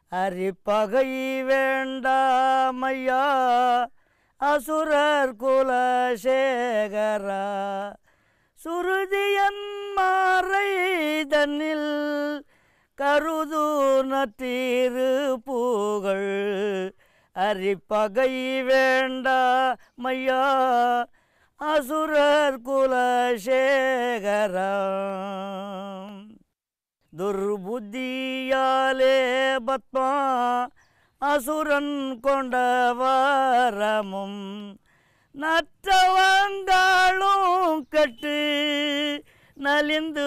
அரிப்பகை வேண்டாமையா அசுரர் குலசேகரா சுருதியன் மாறை தன்னில் கருது நற்றீரு பூகள் அரிப்பகை வேண்டாமையா அசுரர் குலசேகரா துர்புத்தியாலே பத்மா அசுரன் கொண்ட வரமும் நற்றவங்காலும் கட்டு நலிந்து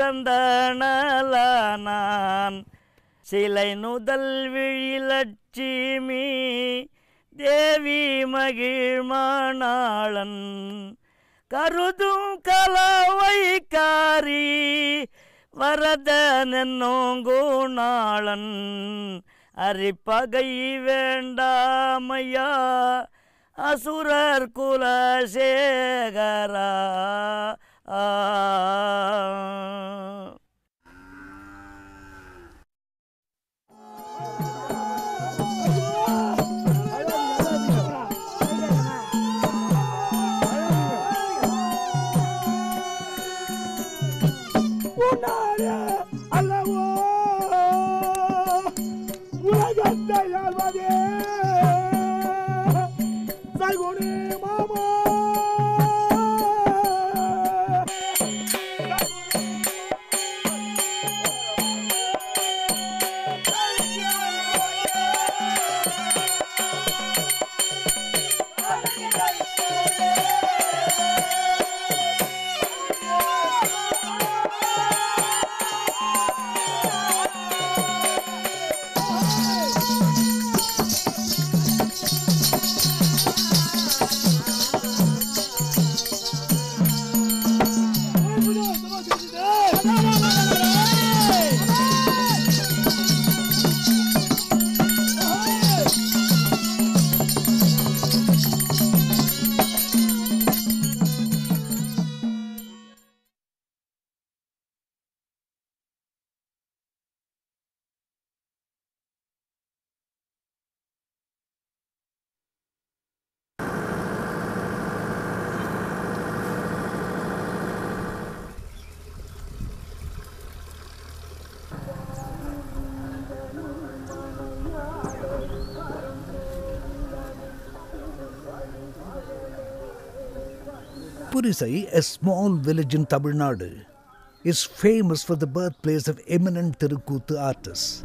சந்தனலானான் சிலை நுதல் விழிலட்சுமி தேவி மகிழ்மணாளன் கருதும் கலவைக்காரி வரதனென்னோங்குணாளன் அரிப்பகை வேண்டாமையா அசுரர் குலசேகரா ஆ. உன்னாலே அல்லவோ உலகத்தை ஆள்வதே சகுனி மாமா Purisai, a small village in Tamil Nadu, is famous for the birthplace of eminent Tirukuttu artists.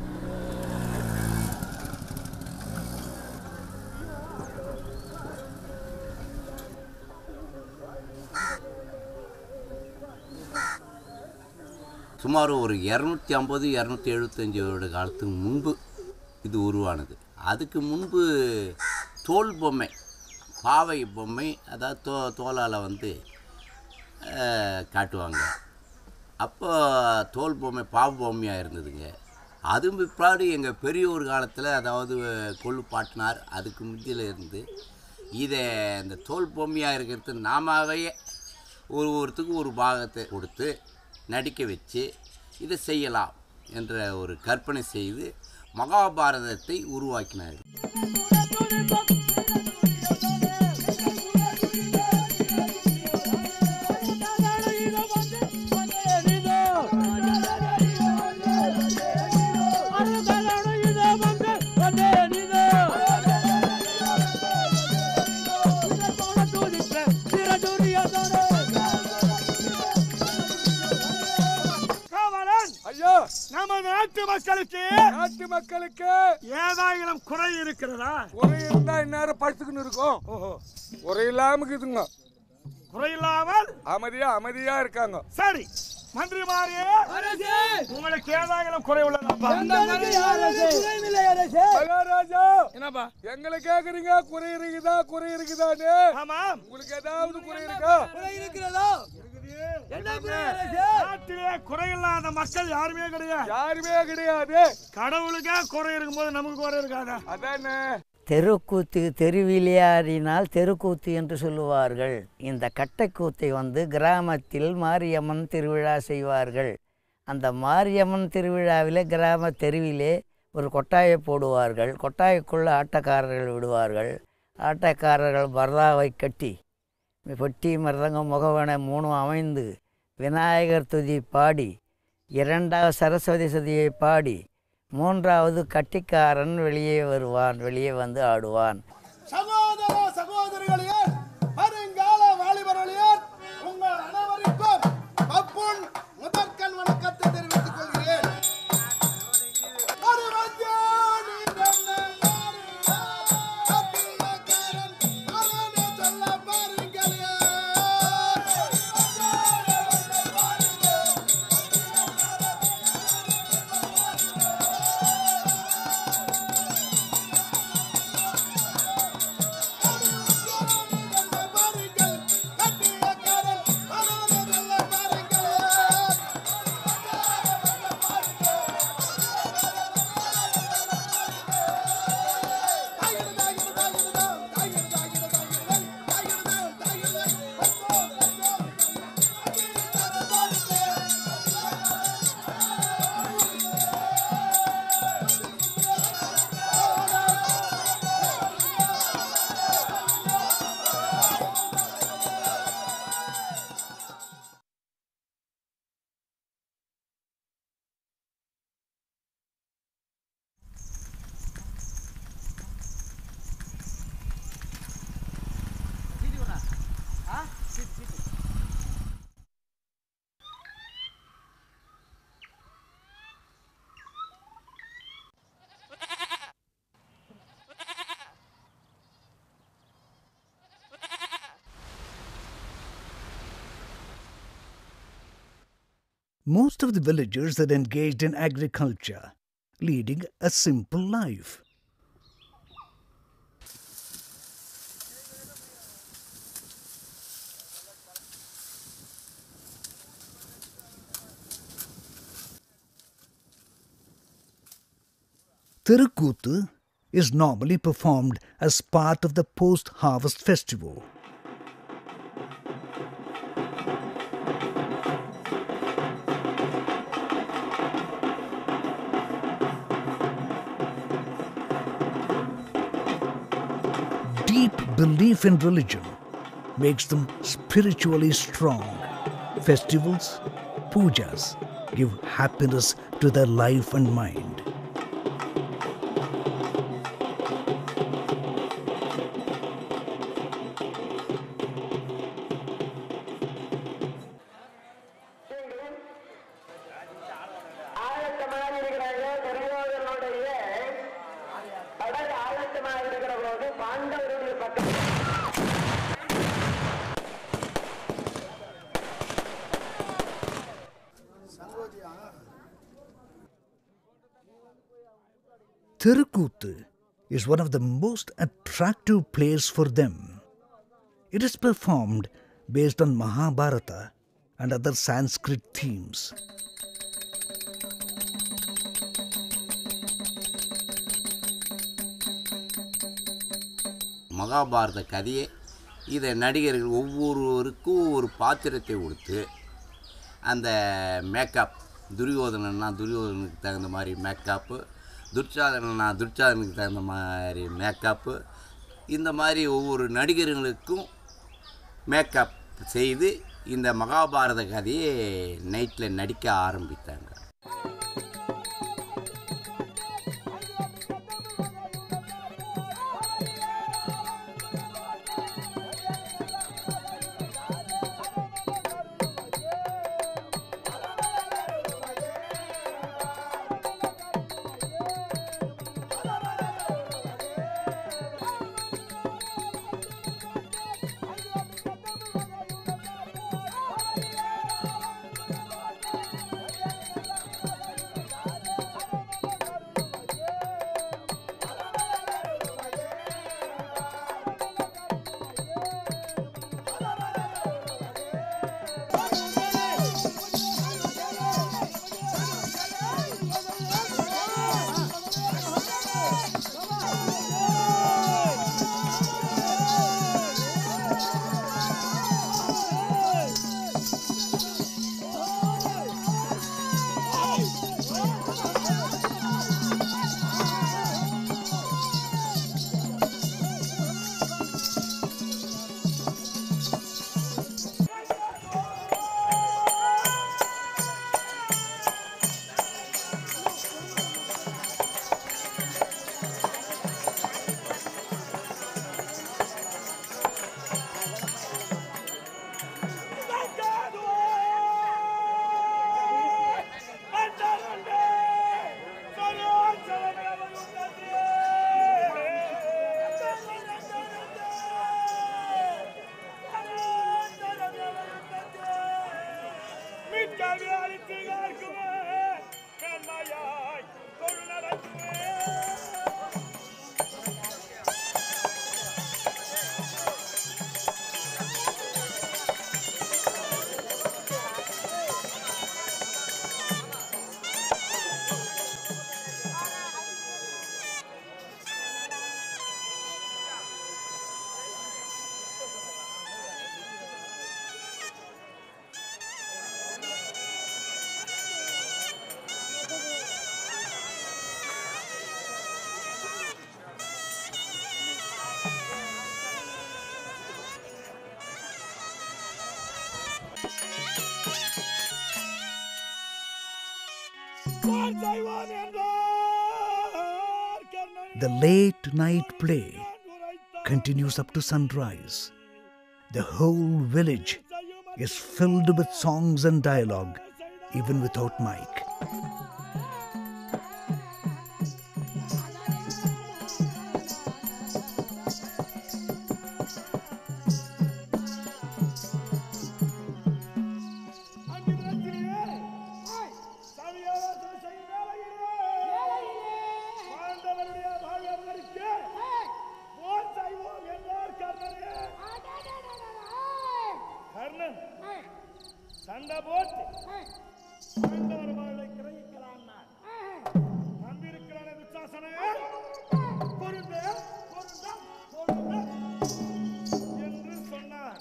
சுமார் ஒரு இரநூத்தி ஐம்பது இரநூத்தி எழுபத்தஞ்சு வருட காலத்துக்கு முன்பு இது உருவானது அதுக்கு முன்பு தோல் பொம்மை பாவை பொம்மை அதாவது தோ தோலால் வந்து அஹ், காட்டுவாங்க அப்போ தோல் பொம்மை பாவ பொம்மையாக இருந்ததுங்க அதுவும் பிற்பாடு எங்கள் பெரியோர் காலத்தில் அதாவது கொள்ளு பாட்டினார் அதுக்கு முந்தியில் இருந்து இதை இந்த தோல் பொம்மையாக இருக்கிறது நாமாவே ஒரு ஒருத்துக்கு ஒரு பாகத்தை கொடுத்து நடிக்க வச்சு இதை செய்யலாம் என்ற ஒரு கற்பனை செய்து மகாபாரதத்தை உருவாக்கினார் காவலன் ஐயா நம்ம நாட்டு மக்களுக்கு நாட்டு மக்களுக்கு ஏதாயிரம் குறை இருக்கிறதா குறை இருந்தா இந்நேரம் படுத்துக்கின்னு இருக்கோம் ஓஹோ குறை இல்லாம இருக்குதுங்க குறை இல்லாமல் அமைதியா அமைதியா இருக்காங்க சரி மந்திரிமாரே உங்களுக்கு ஏதாயிரம் குறை உள்ளதாப்பா மகாராஜா என்னப்பா எங்களை கேக்குறீங்க குறை இருக்குதா குறை இருக்குதான்னு ஆமாம் உங்களுக்கு ஏதாவது குறை இருக்கா நாட்டிலே குறையில்லாத மக்கள் யாருமே கிடையாது யாருமே கிடையாது கடவுளுக்கே குறை இருக்கும்போது நமக்கு குறை இருக்காதா அதானே தெருக்கூத்து தெருவிளையாடினால் தெருக்கூத்து என்று சொல்லுவார்கள் இந்த கட்டைக்கூத்தை வந்து கிராமத்தில் மாரியம்மன் திருவிழா செய்வார்கள் அந்த மாரியம்மன் திருவிழாவிலே கிராம தெருவிலே ஒரு கொட்டாயை போடுவார்கள் கொட்டாய்க்குள்ளே ஆட்டக்காரர்கள் விடுவார்கள் ஆட்டக்காரர்கள் பரதாவை கட்டி பெட்டி மருதங்கம் முகவனை மூணும் அமைந்து விநாயகர் துதி பாடி இரண்டாவது சரஸ்வதி சதியை பாடி மூன்றாவது கட்டிக்காரன் வெளியே வருவான் வெளியே வந்து ஆடுவான் சகோதர சகோதரிகளே வருங்கால வாலிபர்களே உங்கள் அனைவருக்கும் பப்புன் முதற்கண் வணக்கத்தை தெரிவித்துக் கொள்கிறேன் ஒரு வஞ்சானி தன்னை மாறினார். சத்தியக்காரன் அவனை சொல்ல பாருங்களே. பாருங்கள் சத்தியக்காரன் அவனை சொல்ல பாருங்களே. Most of the villagers are engaged in agriculture, leading a simple life. Tirukuthu is normally performed as part of the post harvest festival. Deep belief in religion makes them spiritually strong. Festivals, pujas, give happiness to their life and mind. ஆயத்தமாக இருக்கிறாங்க துரியோதனுடைய படகு ஆயத்தமாக இருக்கிற போது பாண்டவருடைய பக்கம் Tirukuthu is one of the most attractive plays for them. It is performed based on Mahabharata and other Sanskrit themes. Mahabharata கதையை இதை நடிகர்கள் ஒவ்வொருவருக்கும் ஒரு பாத்திரத்தை கொடுத்து அந்த மேக்கப் துரியோதனன்னா துரியோதனுக்கு தகுந்த மாதிரி மேக்கப்பு துர்ச்சாதனன்னா துர்ச்சாதனுக்கு தகுந்த மாதிரி மேக்கப்பு இந்த மாதிரி ஒவ்வொரு நடிகர்களுக்கும் மேக்கப் செய்து இந்த மகாபாரத கதையை நைட்டில் நடிக்க ஆரம்பித்தாங்க கல்வி அளித்து காக்குமே கண்மையாய் தொழில் நடக்குமே போர் செய்வோம் என்றார் Karnan The late night play continues up to sunrise. The whole village is filled with songs and dialogue, even without mic. பாண்டவருடைய பாகவதற்கு போர் செய்வோம் என்றார் கர்ணனே கர்ணன் சண்டை போட்டு பாண்டவர் வாழ்வை கிரகிக்கலாம் நான் தந்திருக்கிறானே துச்சாசனே பொருந்த பொருந்த பொருந்த என்று சொன்னார்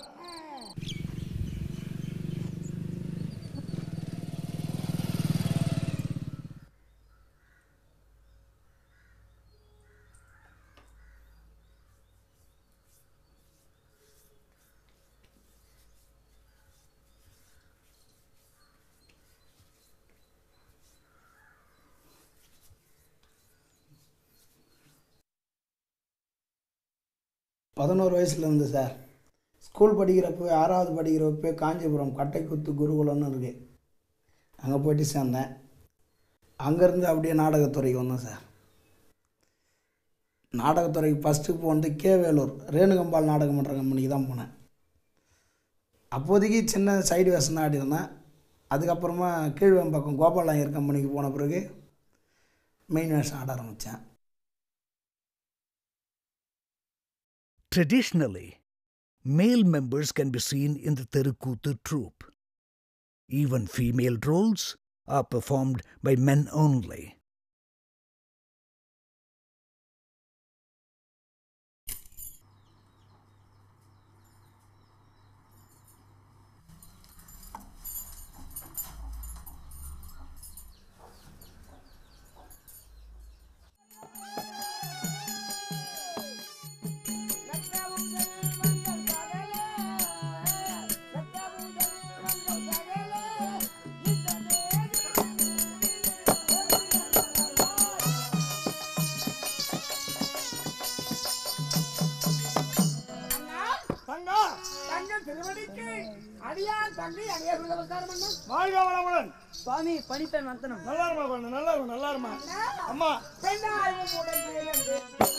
பதினோரு வயசுல இருந்து சார் ஸ்கூல் படிக்கிறப்போ ஆறாவது படிக்கிறப்போ காஞ்சிபுரம் கட்டைக்குத்து குருகுலம்னு இருக்கு அங்கே போயிட்டு சேர்ந்தேன் அங்கேருந்து அப்படியே நாடகத்துறைக்கு வந்தேன் சார் நாடகத்துறைக்கு ஃபஸ்ட்டு போனது கே வேலூர் ரேணுகம்பால் நாடகம் பண்ணுற கம்பெனிக்கு தான் போனேன் அப்போதைக்கு சின்ன சைடு வேஷம் தான் ஆடிருந்தேன் அதுக்கப்புறமா கீழ்வெம்பக்கம் கோபாலயர் கம்பெனிக்கு போன பிறகு மெயின் வேஷம் ஆட ஆரம்பித்தேன் Traditionally, male members can be seen in the Terukuthu troupe. Even female roles are performed by men only. தங்கா தங்கள் திருவடிக்கு அடியான் தங்கை அங்கே நமஸ்காரம் பண்ண வாழ்க வளமுடன் சுவாமி பணிப்பெண் வந்தனம் நல்லா இருமா குழந்தை நல்லா இருக்கும் நல்லா இருமா அம்மா பெண்ணாயும் உடைந்து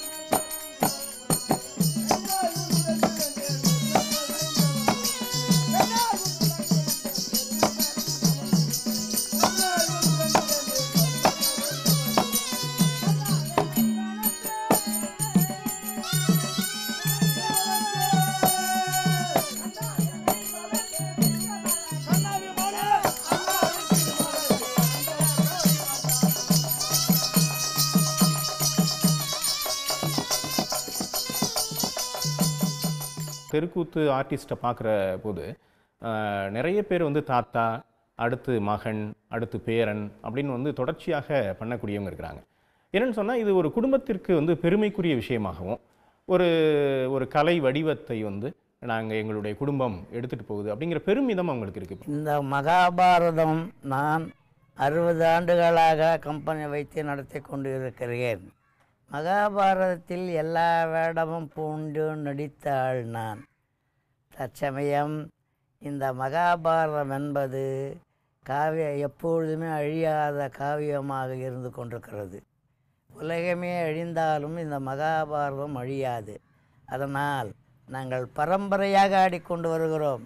தெருக்கூத்து ஆர்டிஸ்ட்டை பார்க்குற போது ஆஹ், நிறைய பேர் வந்து தாத்தா அடுத்து மகன் அடுத்து பேரன் அப்படின்னு வந்து தொடர்ச்சியாக பண்ணக்கூடியவங்க இருக்கிறாங்க என்னன்னு சொன்னால் இது ஒரு குடும்பத்திற்கு வந்து பெருமைக்குரிய விஷயமாகவும் ஒரு ஒரு கலை வடிவத்தை வந்து நாங்கள் எங்களுடைய குடும்பம் எடுத்துகிட்டு போகுது அப்படிங்கிற பெருமிதம் அவங்களுக்கு இருக்குது இந்த மகாபாரதம் நான் அறுபது ஆண்டுகளாக கம்பெனி வைத்து நடத்தி கொண்டு இருக்கிறேன் மகாபாரதத்தில் எல்லா வேடமும் பூண்டு நடித்த ஆள் நான் தற்சமயம் இந்த மகாபாரதம் என்பது காவிய எப்பொழுதுமே அழியாத காவியமாக இருந்து கொண்டிருக்கிறது உலகமே அழிந்தாலும் இந்த மகாபாரதம் அழியாது அதனால் நாங்கள் பரம்பரையாக ஆடிக்கொண்டு வருகிறோம்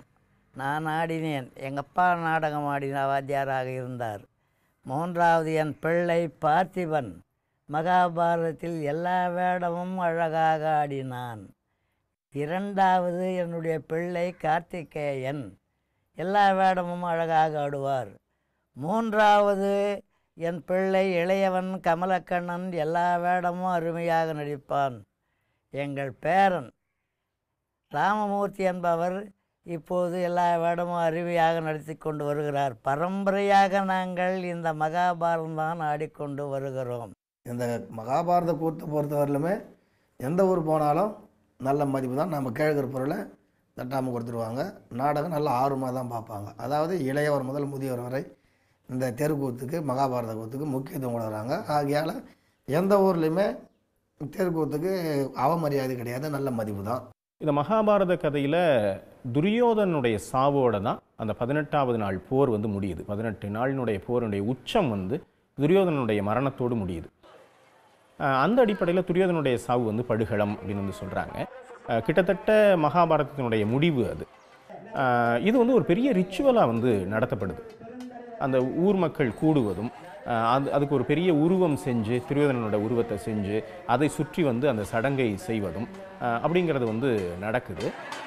நான் ஆடினேன் எங்கள் அப்பா நாடகம் ஆடின வாத்தியாராக இருந்தார் மூன்றாவது என் பிள்ளை பார்த்திபன் மகாபாரதத்தில் எல்லா வேடமும் அழகாக ஆடினான் இரண்டாவது என்னுடைய பிள்ளை கார்த்திகேயன் எல்லா வேடமும் அழகாக ஆடுவார் மூன்றாவது என் பிள்ளை இளையவன் கமலக்கண்ணன் எல்லா வேடமும் அருமையாக நடிப்பான் எங்கள் பேரன் ராமமூர்த்தி என்பவர் இப்போது எல்லா வேடமும் அருமையாக நடத்தி கொண்டு வருகிறார் பரம்பரையாக நாங்கள் இந்த மகாபாரதம் தான் ஆடிக்கொண்டு வருகிறோம் இந்த மகாபாரத கூத்தை பொறுத்தவரையிலுமே எந்த ஊர் போனாலும் நல்ல மதிப்பு தான் நம்ம கேட்குற பொருளை தட்டாமல் கொடுத்துருவாங்க நாடகம் நல்ல ஆர்வமாக தான் பார்ப்பாங்க அதாவது இளையவர் முதல் முதியவர் வரை இந்த தெருக்கூத்துக்கு மகாபாரத கூத்துக்கு முக்கியத்துவம் கொடுக்குறாங்க ஆகையால் எந்த ஊர்லேயுமே தெருக்கூத்துக்கு அவமரியாதை கிடையாது நல்ல மதிப்பு தான் இந்த மகாபாரத கதையில் துரியோதனுடைய சாவோட தான் அந்த பதினெட்டாவது நாள் போர் வந்து முடியுது பதினெட்டு நாளினுடைய போருடைய உச்சம் வந்து துரியோதனனுடைய மரணத்தோடு முடியுது அஹ் அந்த அடிப்படையில் துரியோதனுடைய சாவு வந்து படுகளம் அப்படின்னு வந்து சொல்கிறாங்க கிட்டத்தட்ட மகாபாரதத்தினுடைய முடிவு அது அஹ் இது வந்து ஒரு பெரிய ரிச்சுவலாக வந்து நடத்தப்படுது அந்த ஊர் மக்கள் கூடுவதும் அஹ் அது அதுக்கு ஒரு பெரிய உருவம் செஞ்சு துரியோதனனோட உருவத்தை செஞ்சு அதை சுற்றி வந்து அந்த சடங்கை செய்வதும் அஹ் அப்படிங்கிறது வந்து நடக்குது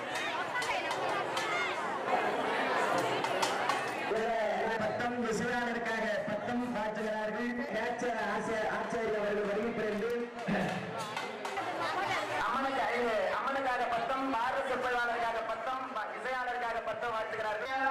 பட்டம் விசுவானிற்காக பட்டம் பாட்டுகிறார்கள் நேச்சர் ஆசிரியர் ஆச்சாரிய அவர்கள் வருகின்றது அம்மனுக்கு ஐந்து அம்மனுக்காக பட்டம் பாரத சொற்பொழிவாளருக்காக பட்டம் இசையாளருக்காக பட்டம் வாழ்த்துகிறார்கள்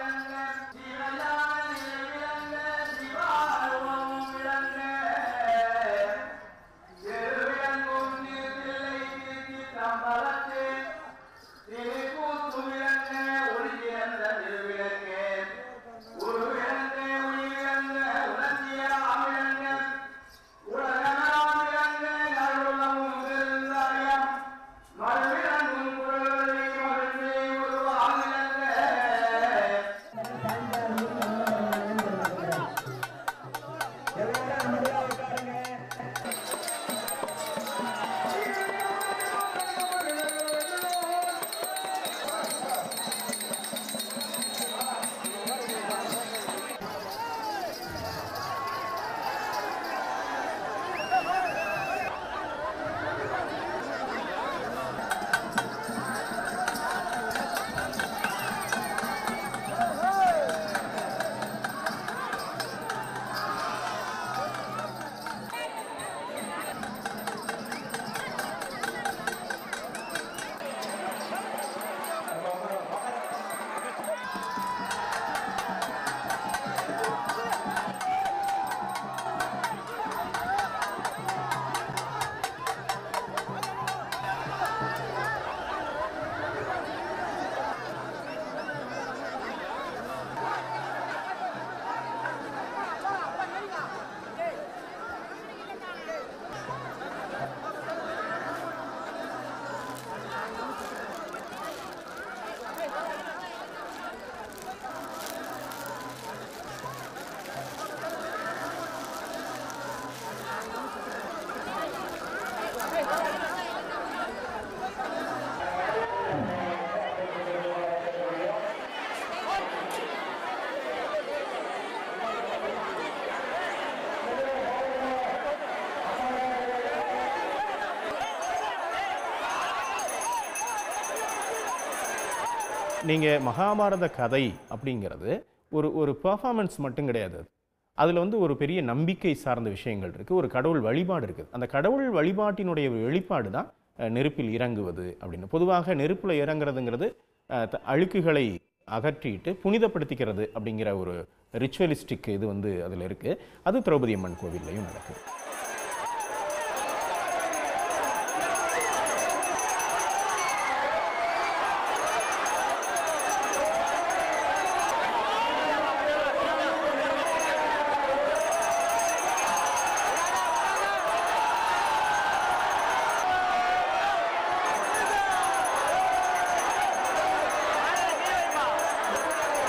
நீங்கள் மகாபாரத கதை அப்படிங்கிறது ஒரு ஒரு பெர்ஃபார்மன்ஸ் மட்டும் கிடையாது அது அதில் வந்து ஒரு பெரிய நம்பிக்கை சார்ந்த விஷயங்கள் இருக்குது ஒரு கடவுள் வழிபாடு இருக்குது அந்த கடவுள் வழிபாட்டினுடைய வெளிப்பாடு தான் அஹ், நெருப்பில் இறங்குவது அப்படின்னு பொதுவாக நெருப்பில் இறங்குறதுங்கிறது அஹ், த- அழுக்குகளை அகற்றிட்டு புனிதப்படுத்திக்கிறது அப்படிங்கிற ஒரு ரிச்சுவலிஸ்டிக் இது வந்து அதில் இருக்குது அது திரௌபதி அம்மன் கோவில்லையும் நடக்குது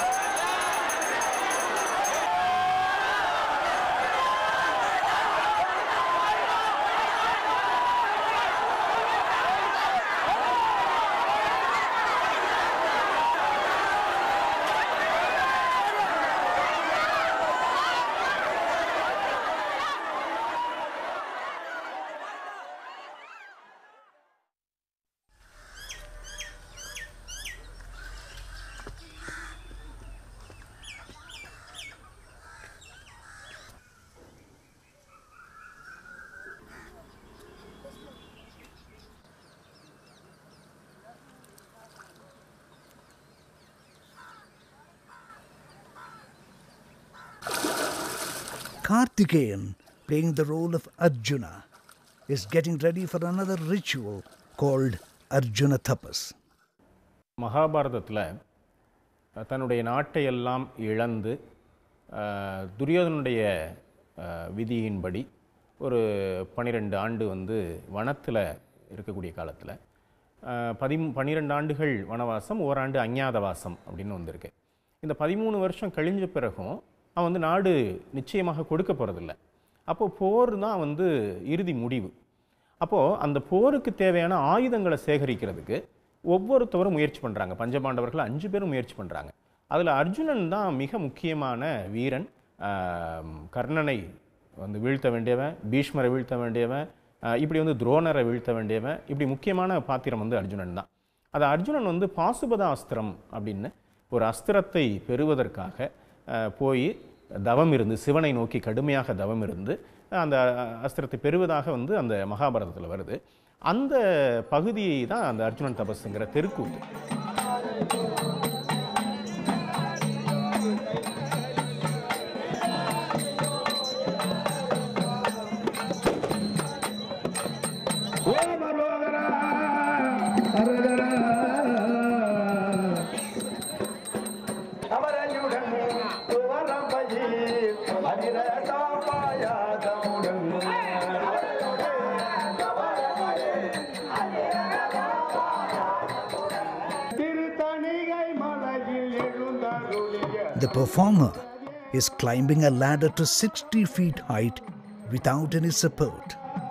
ஆ Kartikeyan, playing the role of Arjuna, is getting ready for another ritual called Arjuna Tapas. மகாபாரதத்தில் தன்னுடைய நாட்டையெல்லாம் இழந்து அஹ், துரியோதனுடைய அஹ், விதியின்படி ஒரு பனிரெண்டு ஆண்டு வந்து வனத்தில் இருக்கக்கூடிய காலத்தில் பதி பன்னிரெண்டு ஆண்டுகள் வனவாசம் ஓராண்டு அஞ்ஞாதவாசம் அப்படின்னு வந்திருக்கு இந்த பதிமூணு வருஷம் கழிஞ்ச பிறகும் அவன் வந்து நாடு நிச்சயமாக கொடுக்க போகிறதில்ல அப்போது போர் தான் வந்து இறுதி முடிவு அப்போது அந்த போருக்கு தேவையான ஆயுதங்களை சேகரிக்கிறதுக்கு ஒவ்வொருத்தவரும் முயற்சி பண்ணுறாங்க பஞ்சபாண்டவர்கள் அஞ்சு பேரும் முயற்சி பண்ணுறாங்க அதில் அர்ஜுனன் தான் மிக முக்கியமான வீரன் ஆம், கர்ணனை வந்து வீழ்த்த வேண்டியவன் பீஷ்மரை வீழ்த்த வேண்டியவன் ஆஹ், இப்படி வந்து துரோணரை வீழ்த்த வேண்டியவன் இப்படி முக்கியமான பாத்திரம் வந்து அர்ஜுனன் தான் அது அர்ஜுனன் வந்து பாசுபத அஸ்திரம் அப்படின்னு ஒரு அஸ்திரத்தை பெறுவதற்காக ஆஹ், போய் தவம் இருந்து சிவனை நோக்கி கடுமையாக தவம் இருந்து அந்த அஸ்திரத்தை பெறுவதாக வந்து அந்த மகாபாரதத்தில் வருது அந்த பகுதியை தான் அந்த அர்ஜுனன் தபஸுங்கிற தெருக்கூத்து அமரஞ்சுடன் துவரம்பையில் அதிரசாபாயாதமுடன் திருத்தணிகை மலையில் எழுந்தருளிய The performer is climbing a ladder to 60 feet height without any support.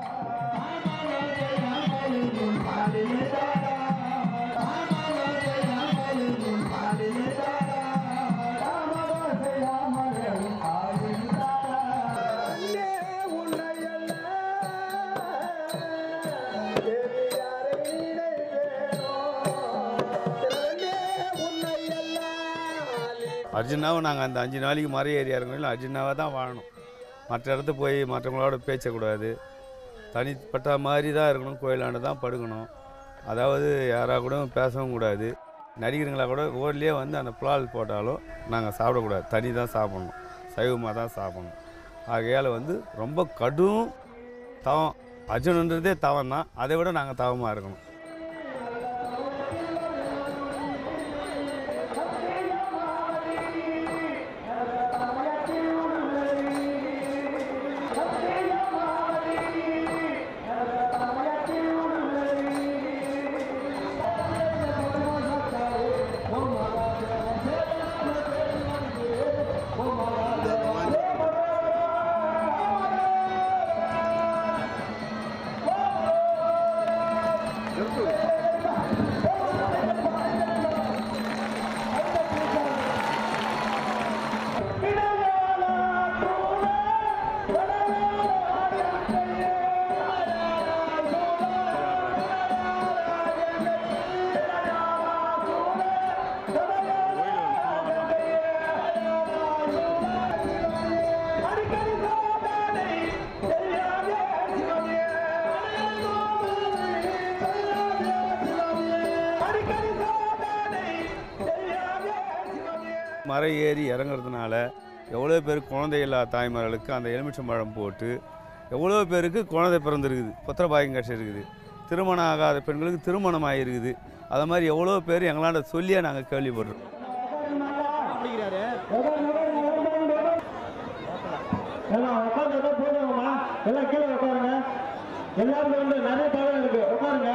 அர்ஜுனாவும் நாங்கள் அந்த அஞ்சு நாளைக்கு மறை ஏறி இறங்கணும் அர்ஜுனாவாக தான் வாழணும் மற்ற இடத்த போய் மற்றவங்களோட பேசக்கூடாது தனிப்பட்ட மாதிரி தான் இருக்கணும் கோயிலாண்டு தான் படுக்கணும் அதாவது யாராக கூட பேசவும் கூடாது நடிகருங்களா கூட ஊர்லேயே வந்து அந்த புலால் போட்டாலும் நாங்கள் சாப்பிடக்கூடாது தனி தான் சாப்பிடணும் சைவமாக தான் சாப்பிடணும் ஆகையால் வந்து ரொம்ப கடும் தவம் அர்ஜுனன்றதே தவம் தான் அதை விட நாங்கள் தவமாக இருக்கணும் மலை ஏறி இறங்குறதுனால எவ்வளோ பேர் குழந்தை இல்லா தாய்மார்களுக்கு அந்த எலுமிச்சம்பழம் போட்டு எவ்வளோ பேருக்கு குழந்தை பிறந்திருக்குது புத்திர பாக்கியம் கிடச்சிருக்குது திருமணம் ஆகாத பெண்களுக்கு திருமணம் ஆகிருக்குது அது மாதிரி எவ்வளோ பேர் எங்களாண்ட சொல்லியே நாங்கள் கேள்விப்படுறோம் எல்லாம் உட்காந்து போடுங்கம்மா எல்லாம் கீழே உட்காருங்க எல்லாருக்கும் வந்து நிறைய தகவல் இருக்கு உட்காருங்க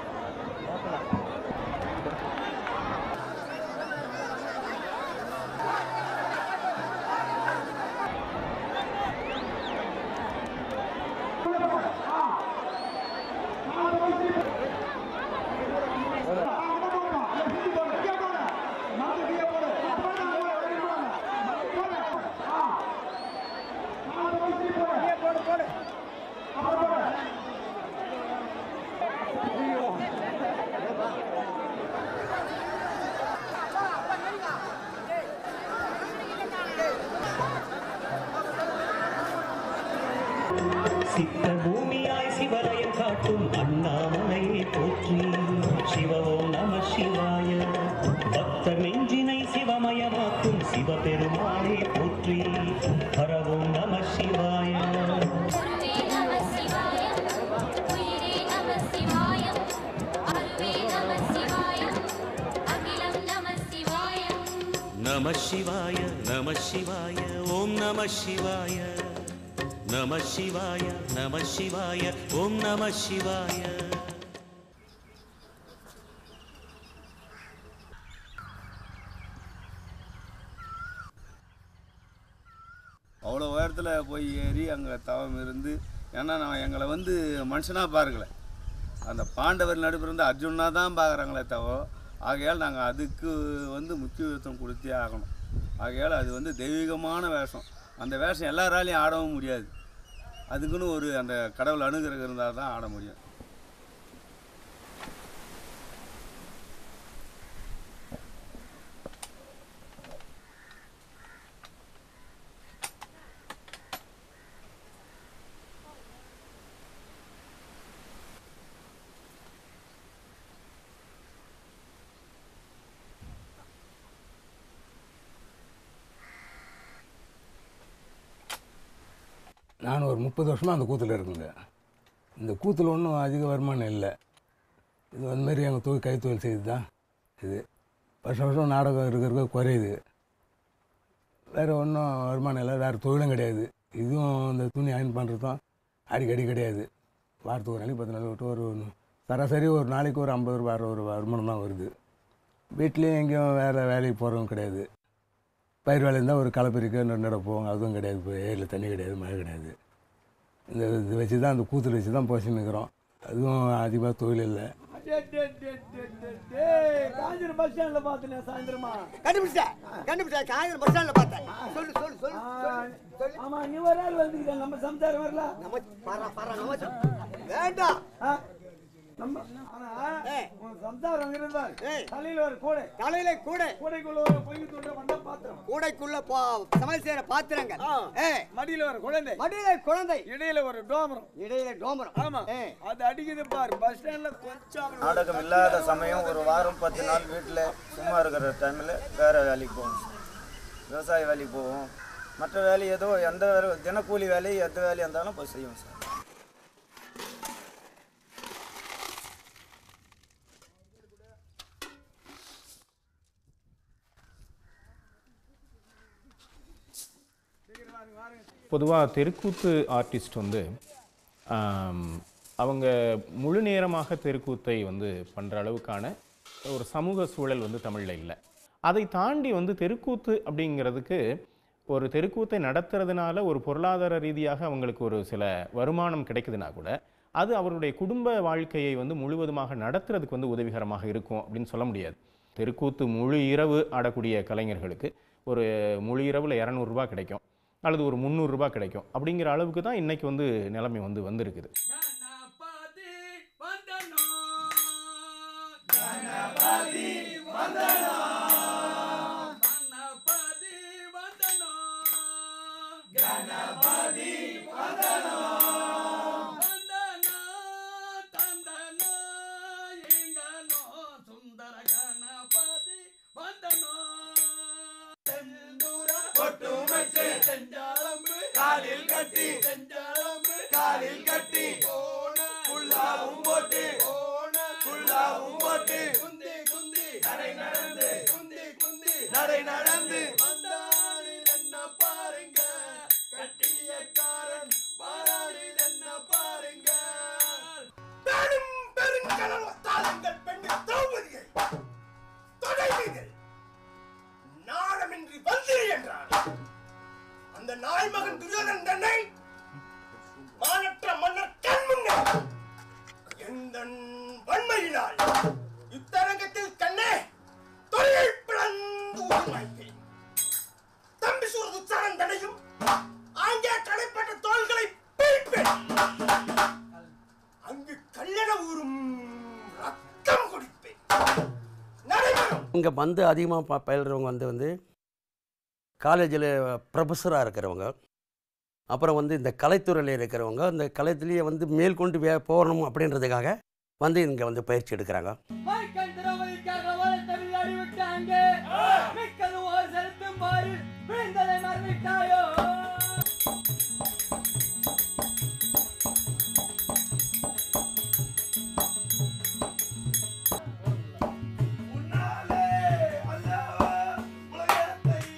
சித்த பூமியாய் சிவலயம் காட்டும் அண்ணாமலையை போற்றி சிவவோம் நம சிவாய பக்தர் நெஞ்சினை சிவமயமாக்கும் சிவபெருமானை போற்றி ஹரவோம் நம சிவாய நம சிவாய நம சிவாய ஓம் நம சிவாய நம சிவாய நம சிவாய ஓம் நம சிவாய அவ்வளோ உயரத்தில் போய் ஏறி அங்கே தவம் இருந்து ஏன்னா நான் எங்களை வந்து மனுஷனாக பாருங்களே அந்த பாண்டவர் நடுப்பிருந்து அர்ஜுனா தான் பார்க்குறாங்களே தவிர ஆகையால் நாங்கள் அதுக்கு வந்து முக்கியத்துவம் கொடுத்தே ஆகணும் ஆகையால் அது வந்து தெய்வீகமான வேஷம் அந்த வேஷம் எல்லாராலையும் ஆடவும் முடியாது அதுக்குன்னு ஒரு அந்த கடவுள் அனுகிரகம் இருந்தால் தான் ஆட முடியும் நான் ஒரு முப்பது வருஷமாக அந்த கூத்தில் இருக்குங்க இந்த கூத்தில் ஒன்றும் அதிக வருமானம் இல்லை இது அந்த மாதிரி எங்கள் தொழில் கைத்தொழில் செய்து தான் இது வருஷம் வருஷம் நாடகம் இருக்கிறது குறையுது வேறு ஒன்றும் வருமானம் இல்லை வேறு தொழிலும் கிடையாது இதுவும் இந்த துணி அயன் பண்ணுறதும் அடிக்கடி கிடையாது வாரத்துக்கு ஒரு நாளைக்கு பத்து நாள் விட்டு ஒரு சராசரி ஒரு நாளைக்கு ஒரு ஐம்பது ரூபா அறுபது ரூபா வருமானம் தான் வருது வீட்லேயும் எங்கேயும் வேறு வேலைக்கு போகிறதும் கிடையாது பயிர் வேலை இருந்தால் ஒரு களப்பறிக்க நட போவாங்க அதுவும் கிடையாது இப்போ ஏரியில் தண்ணி கிடையாது மழை கிடையாது இந்த இது வச்சு தான் அந்த கூத்துல வச்சு தான் போச்சுன்னு இருக்கிறோம் அதுவும் அதிகமாக தொழில் இல்லை காஞ்சிரம் பஸ் ஸ்டாண்ட்ல பார்த்தேன் சாயந்தரமா கண்டுபிடிச்சேன் கண்டுபிடிச்சேன் காய்கறி பஸ் ஸ்டாண்ட்ல பார்த்தேன் சொல்லு சொல்லு சொல்லு சொல்லு ஆமா நீ ஒரு ஆள் வந்துக்கிட்ட நம்ம சம்சாரம் வரல நம்ம பர பர நம்ம வேண்டாம் நம்ம ஆனா உன் சம்சாரம் இருந்தால் தலையில ஒரு கூடை தலையில கூடை கூடைக்குள்ள ஒரு பொய் துண்ட வந்தா பாத்திரம் கூடைக்குள்ள போ சமையல் செய்யற பாத்திரங்கள் ஏ மடியில ஒரு குழந்தை மடியில குழந்தை இடையில ஒரு டோமரம் இடையில டோமரம் ஆமா அது அடிக்குது பாரு பஸ் ஸ்டாண்ட்ல கொஞ்சம் நாடகம் இல்லாத சமயம் ஒரு வாரம் பத்து நாள் வீட்டில் சும்மா இருக்கிற டைமில் வேறு வேலைக்கு போவோம் விவசாய வேலைக்கு போவோம் மற்ற வேலை ஏதோ எந்த வேலை தினக்கூலி வேலை எந்த வேலையாக இருந்தாலும் போய் செய்வோம் சார் பொதுவாக தெருக்கூத்து ஆர்டிஸ்ட் வந்து ஆம், அவங்க முழு நேரமாக தெருக்கூத்தை வந்து பண்ணுற அளவுக்கான ஒரு சமூக சூழல் வந்து தமிழில் இல்லை அதை தாண்டி வந்து தெருக்கூத்து அப்படிங்கிறதுக்கு ஒரு தெருக்கூத்தை நடத்துறதுனால ஒரு பொருளாதார ரீதியாக அவங்களுக்கு ஒரு சில வருமானம் கிடைக்குதுன்னா கூட அது அவருடைய குடும்ப வாழ்க்கையை வந்து முழுவதுமாக நடத்துறதுக்கு வந்து உதவிகரமாக இருக்கும் அப்படின்னு சொல்ல முடியாது தெருக்கூத்து முழு இரவு ஆடக்கூடிய கலைஞர்களுக்கு ஒரு முழு இரவில் இரநூறுபா கிடைக்கும் அல்லது ஒரு முந்நூறுரூபா கிடைக்கும் அப்படிங்கிற அளவுக்கு தான் இன்னைக்கு வந்து நிலைமை வந்து வந்திருக்குது கணபதி வந்தனா கணபதி வந்தனா கணபதி வந்தனா வந்தனா தந்தனா எங்கனோ சுந்தர கணபதி வந்தனா செந்தூர பொட்டு வச்சு செஞ்சாலம்பு காலில் கட்டி செஞ்சாலம்பு காலில் கட்டி போன புல்லாவும் போட்டு போன புல்லாவும் போட்டு குந்தி குந்தி நடை நடந்து குந்தி குந்தி நடை நடந்து வந்தாடி என்ன பாருங்க கட்டியக்காரன் பாராடி என்ன பாருங்க பெரும் பெருங்கடல் தாளங்கள் பெண்கள் திரௌபதியை தொடங்கிகள் நாணமின்றி வந்திரி என்றார் அந்த நாய் மகன் துரியோதன் தன்னை மானற்ற மன்னர் கண் முன்னே எந்த வன்மையினால் யுத்தரங்கத்தில் கண்ணே தொழிலை பிளந்து உருவாய்த்தேன் தம்பி சூரது உச்சாரன் தனையும் ஆங்கே கடைப்பட்ட தோள்களை பிரிப்பேன் அங்கு கல்யாண ஊரும் ரத்தம் குடிப்பேன் நடைபெறும் இங்கே வந்து அதிகமாக ப பயில்றவங்க வந்து வந்து காலேஜில் ப்ரொஃபஸராக இருக்கிறவங்க அப்புறம் வந்து இந்த கலைத்துறையில் இருக்கிறவங்க இந்த கலைத்துலேயே வந்து மேற்கொண்டு வே போகணும் அப்படின்றதுக்காக வந்து இங்கே வந்து பயிற்சி எடுக்கிறாங்க வைக்கன் திரவதிக்காக வளர்த்தவில் அடிவிட்டாங்க மிக்கது ஒரு செலுத்தும் பாரு விழுந்ததை மறந்துட்டாயோ உன்னாலே அல்லவா உலகத்தை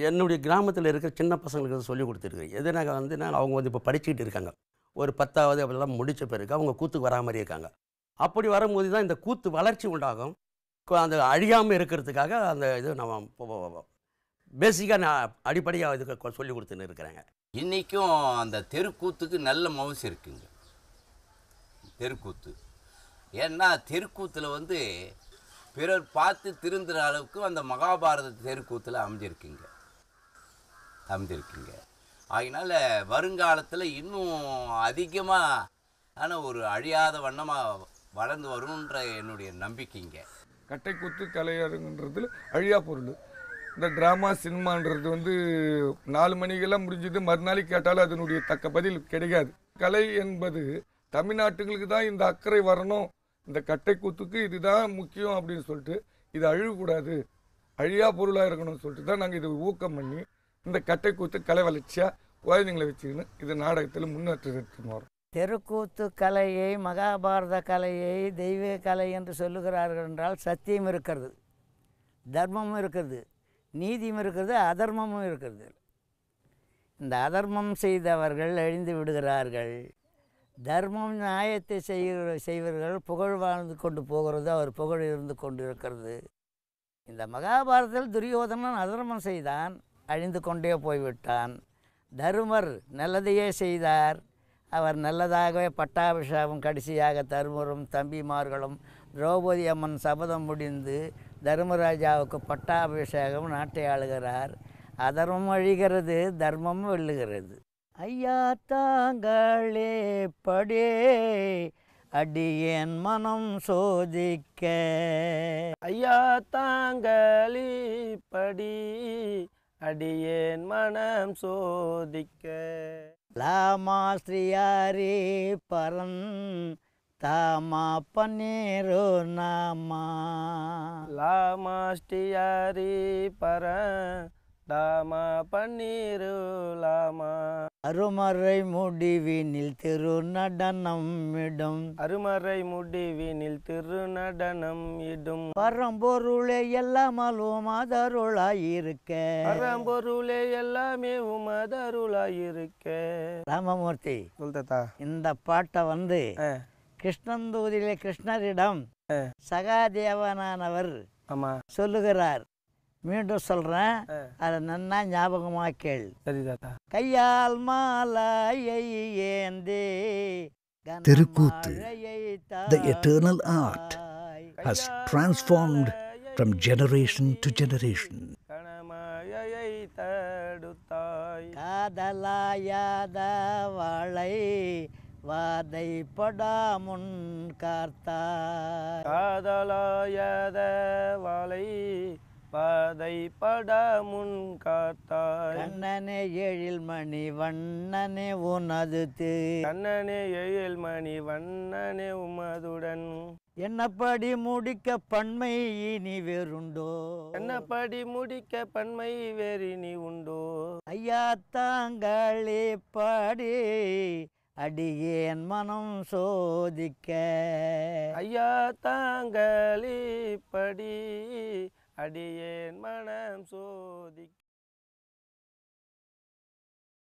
என்னுடைய கிராமத்தில் இருக்கிற சின்ன பசங்களுக்கு சொல்லி கொடுத்துருக்கேன் எதுனாக்க வந்து நான் அவங்க வந்து இப்போ படிச்சுக்கிட்டு இருக்காங்க ஒரு பத்தாவது அப்படிலாம் முடித்த பிறகு அவங்க கூத்துக்கு வரா மாதிரி இருக்காங்க அப்படி வரும்போது தான் இந்த கூத்து வளர்ச்சி உண்டாகும் கொ- அந்த அழியாமல் இருக்கிறதுக்காக அந்த இது நான் பேசிக்காக நான் அடிப்படையாக இதுக்கு சொல்லி கொடுத்துன்னு இருக்கிறேங்க இன்றைக்கும் அந்த தெருக்கூத்துக்கு நல்ல மவுசு இருக்குங்க தெருக்கூத்து ஏன்னா தெருக்கூத்தில் வந்து பிறர் பார்த்து திருந்துற அளவுக்கு அந்த மகாபாரத தெருக்கூத்தில் அமைஞ்சிருக்குங்க அமைஞ்சிருக்குங்க அதனால் வருங்காலத்தில் இன்னும் அதிகமாக ஆனால் ஒரு அழியாத வண்ணமாக வளர்ந்து வரும்ன்ற என்னுடைய நம்பிக்கைங்க கட்டைக்கூத்து கலையரங்குன்றதுல அழியா பொருள் இந்த ட்ராமா சினிமான்றது வந்து நாலு மணிக்கெல்லாம் முடிஞ்சது மறுநாளைக்கு கேட்டாலும் அதனுடைய தக்க பதில் கிடைக்காது கலை என்பது தமிழ்நாட்டுகளுக்கு தான் இந்த அக்கறை வரணும் இந்த கட்டைக்கூத்துக்கு இதுதான் முக்கியம் அப்படின்னு சொல்லிட்டு இது அழியக்கூடாது அழியா பொருளாக இருக்கணும்னு சொல்லிட்டு தான் நாங்கள் இதை ஊக்கம் பண்ணி இந்த கட்டைக்கூத்து கலை வளர்ச்சியாக குழந்தைங்களை வச்சுக்கின்னு இது நாடகத்தில் முன்னேற்றம் எடுத்துன்னு வரோம் தெருக்கூத்து கலையை மகாபாரத கலையை தெய்வ கலை என்று சொல்லுகிறார்கள் என்றால் சத்தியம் இருக்கிறது தர்மமும் இருக்கிறது நீதியும் இருக்கிறது அதர்மமும் இருக்கிறது இந்த அதர்மம் செய்தவர்கள் அழிந்து விடுகிறார்கள் தர்மம் நியாயத்தை செய்கிற செய்வர்கள் புகழ் வாழ்ந்து கொண்டு போகிறது அவர் புகழ் இருந்து கொண்டு இருக்கிறது இந்த மகாபாரதத்தில் துரியோதனன் அதர்மம் செய்தான் அழிந்து கொண்டே போய்விட்டான் தருமர் நல்லதையே செய்தார் அவர் நல்லதாகவே பட்டாபிஷேகம் கடைசியாக தருமரும் தம்பிமார்களும் திரௌபதி அம்மன் சபதம் முடிந்து தர்மராஜாவுக்கு பட்டாபிஷேகம் நாட்டை ஆளுகிறார் அதர்மம் அழிகிறது தர்மம் வெல்லுகிறது ஐயா தாங்களே படே அடியேன் மனம் சோதிக்க ஐயா தாங்களி படி அடியேன் மனம் சோதிக்க லாமா ஸ்ரீயாரி பரன் தாமா பன்னீரு நாமா லாமாஸ்டியாரி பர தாமா பன்னீரு லாமா அருமறை முடிவினில் திருநடனம் இடும் அருமறை முடிவினில் திருநடனம் இடும் பரம்பொருளே எல்லாமலும் அதருளாயிருக்க பரம்பொருளே எல்லாமே உமதருளாயிருக்க ராமமூர்த்தி சொல்தா இந்த பாட்டை வந்து கிருஷ்ணந்தூதிலே கிருஷ்ணரிடம் சகாதேவனானவர் ஆமா சொல்லுகிறார் மீண்டும் சொல்றேன் அதை நன்னா ஞாபகமா கேள் சரி தாத்தா கையால் மாலையை ஏந்தே Tirukuthu, the eternal art, has transformed from generation to generation. கணமாயை தடுத்தாய் காதலாயாத வாழை வாதை படாமுன் கார்த்தாய் காதலாயத வாழை பாதை பட முன் காத்தாய் கண்ணனே ஏழில் மணி வண்ணனே உனது து கண்ணனே எழில் மணி வண்ணனே உமதுடன் என்னப்படி முடிக்க பன்மை இனி வேறுண்டோ என்னப்படி முடிக்க பன்மை வேறி நீ உண்டோ ஐயா தாங்களே பாடி அடியேன் மனம் சோதிக்க ஐயா தாங்களி படி அடியேன் மனம் சோதிக்க